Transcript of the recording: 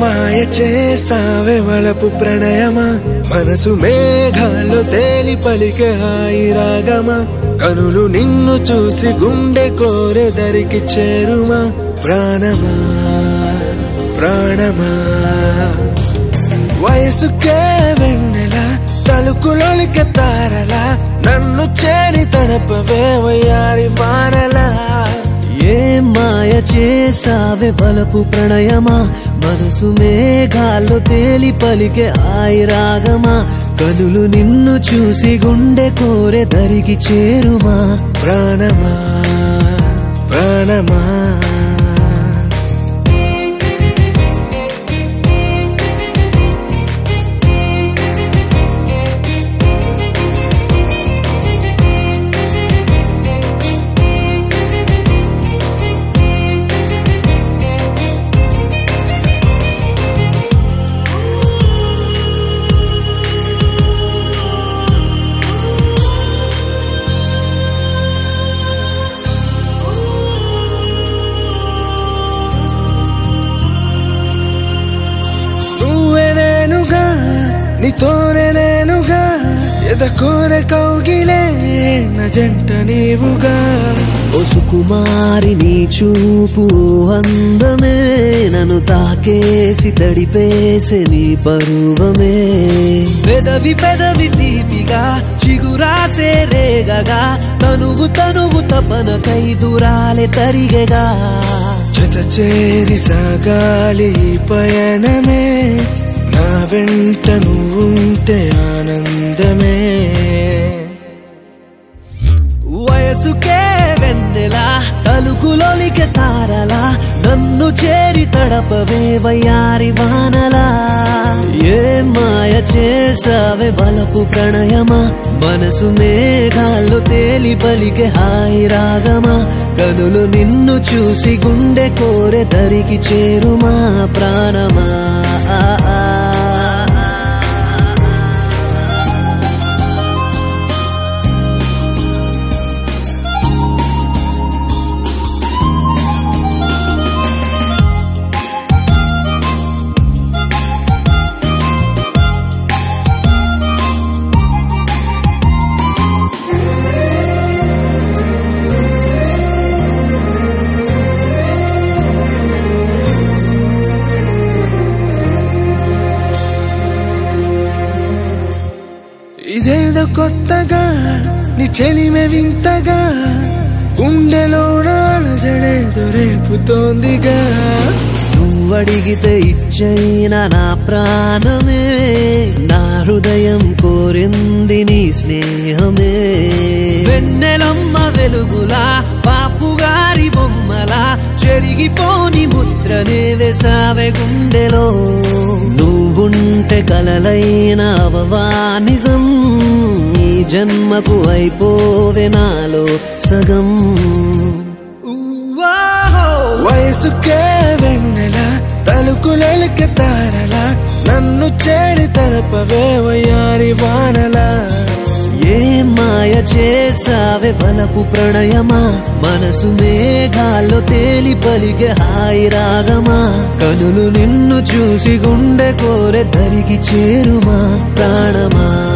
మాయ చేసావే వలపు ప్రణయమా మనసు మేఘాల్లో తేలి పలికే హాయి రాగమా కనులు నిన్ను చూసి గుండె కోరె దరికి చేరుమా ప్రాణమా ప్రాణమా వయసుకే వెన్నెల తలుకులోలిక తారలా నన్ను చేరి తడపవే వయ్యారి వానలా ఏ మాయ చేసావే బలపు ప్రణయమా మనసు మేఘాల్లో తేలి పలికే ఆయి రాగమా కనులు నిన్ను చూసి గుండె కోరె దరికి చేరుమా ప్రాణమా ప్రాణమా నువ్వే నేనుగా నీతోనే నేనుగా ఎద కోర కౌగిలే నా జంట నీవుగా ఓ సుకుమారి నీ చూపు అందమే నన్ను తాకేసి తడిపేసే నీ పరువమే పెదవి పెదవి తీపిగా చిగురాసే రేగగా తనువు తనువు తపనకై దూరాలే తరిగెగా జత చేరి సాగాలి ఈ పయనమే నా వెంట నువ్వుంటే ఆనందమే వయసుకే వెన్నెలా తలుకులోలిక తారలా నన్ను చేరి తడపవే వయ్యారి వానలా ఏ మాయ చేసావే బలపు ప్రణయమా మనసు మేఘాల్లో తేలి పలికే హాయి రాగమా కనులు నిన్ను చూసి గుండె కోరె దరికి చేరుమా ప్రాణమా ఆ, ఆ, ఆ. ఇదేదో కొత్తగా నీ చెలిమె వింతగా గుండెలోన జడేదో రేపుతోందిగా నువ్వడిగితే ఇచ్చైన నా ప్రాణమే నా హృదయం కోరింది నీ స్నేహమే వెన్నెలమ్మ వెలుగులా పాపుగారి బొమ్మలా చెరిగిపోని ముద్రనే వేసావే గుండెలో నువ్వుంటే కలలైన అవవా నిజం ఈ జన్మకు అయిపోవే నాలో సగం ఊవాహో! వయసుకే వెన్నెల తలుకులెలిక తారలా నన్ను చేరి తడపవే వయ్యారి వానలా ఏ మాయ చేసావే బలపు ప్రణయమా మనసు మేఘాల్లో తేలి పలిగే హాయి రాగమా కనులు నిన్ను చూసి గుండె కోరె దరికి చేరుమా ప్రాణమా